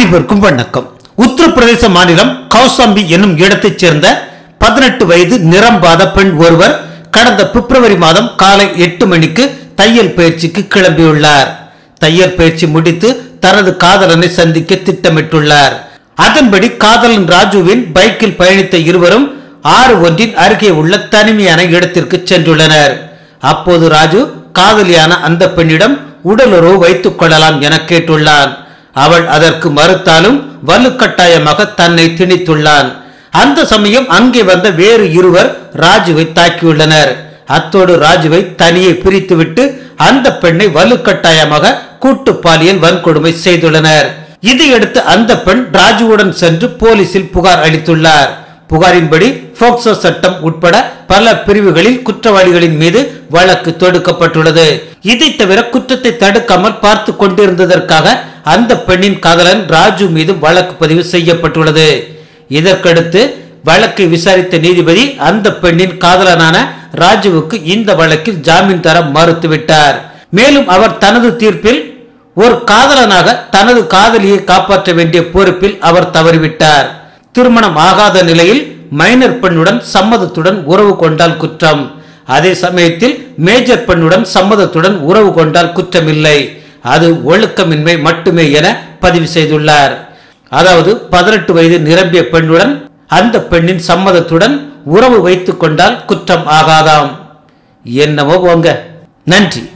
அனைவருக்கும் வணக்கம் உத்தரப்பிரதேச மாநிலம் கௌசாம்பி என்னும் இடத்தைச் சேர்ந்த பதினெட்டு வயது நிரம்பாத பெண் ஒருவர் கடந்த பிப்ரவரி மாதம் காலை எட்டு மணிக்கு தையல் பயிற்சிக்கு கிளம்பியுள்ளார் தையல் பயிற்சி முடித்து தனது காதலனை சந்திக்க திட்டமிட்டுள்ளார் அதன்படி காதலன் ராஜுவின் பைக்கில் பயணித்த இருவரும் ஆறு ஒன்றின் அருகே உள்ள தனிமையான இடத்திற்கு சென்றுள்ளனர் அப்போது ராஜு காதலியான அந்த பெண்ணிடம் உடலுறவு வைத்துக் கொள்ளலாம் என கேட்டுள்ளான் அவள் அதற்கு மறுத்தாலும் வலுக்கட்டாயமாக தன்னை திணித்துள்ளான் அந்த சமயம் அங்கே வந்த வேறு இருவர் ராஜுவை தாக்கியுள்ளனர் அத்தோடு ராஜுவை தனியே பிரித்துவிட்டு அந்த பெண்ணை வலுக்கட்டாயமாக கூட்டு பாலியல் வன்கொடுமை செய்துள்ளனர் இதையடுத்து அந்த பெண் ராஜுவுடன் சென்று போலீசில் புகார் அளித்துள்ளார் புகாரின்படி போக்சோ சட்டம் உட்பட பல பிரிவுகளில் குற்றவாளிகளின் மீது வழக்கு தொடுக்கப்பட்டுள்ளது இதை தவிர குற்றத்தை தடுக்காமல் பார்த்து கொண்டிருந்ததற்காக அந்த பெண்ணின் காதலன் ராஜு மீது வழக்கு பதிவு செய்யப்பட்டுள்ளது இதற்கடுத்து வழக்கை விசாரித்த நீதிபதி அந்த பெண்ணின் காதலனான ராஜுவுக்கு இந்த வழக்கில் ஜாமீன் தர மறுத்துவிட்டார் மேலும் அவர் தனது தீர்ப்பில் ஒரு காதலனாக தனது காதலியை காப்பாற்ற வேண்டிய பொறுப்பில் அவர் தவறிவிட்டார் திருமணம் ஆகாத நிலையில் மைனர் பெண்ணுடன் சம்மதத்துடன் உறவு கொண்டால் குற்றம் அதே சமயத்தில் மேஜர் பெண்ணுடன் சம்மதத்துடன் உறவு கொண்டால் குற்றமில்லை அது ஒழுக்கமின்மை மட்டுமே என பதிவு செய்துள்ளார் அதாவது பதினெட்டு வயது நிரம்பிய பெண்ணுடன் அந்த பெண்ணின் சம்மதத்துடன் உறவு வைத்துக் கொண்டால் குற்றம் ஆகாதாம் என்னவோ போங்க நன்றி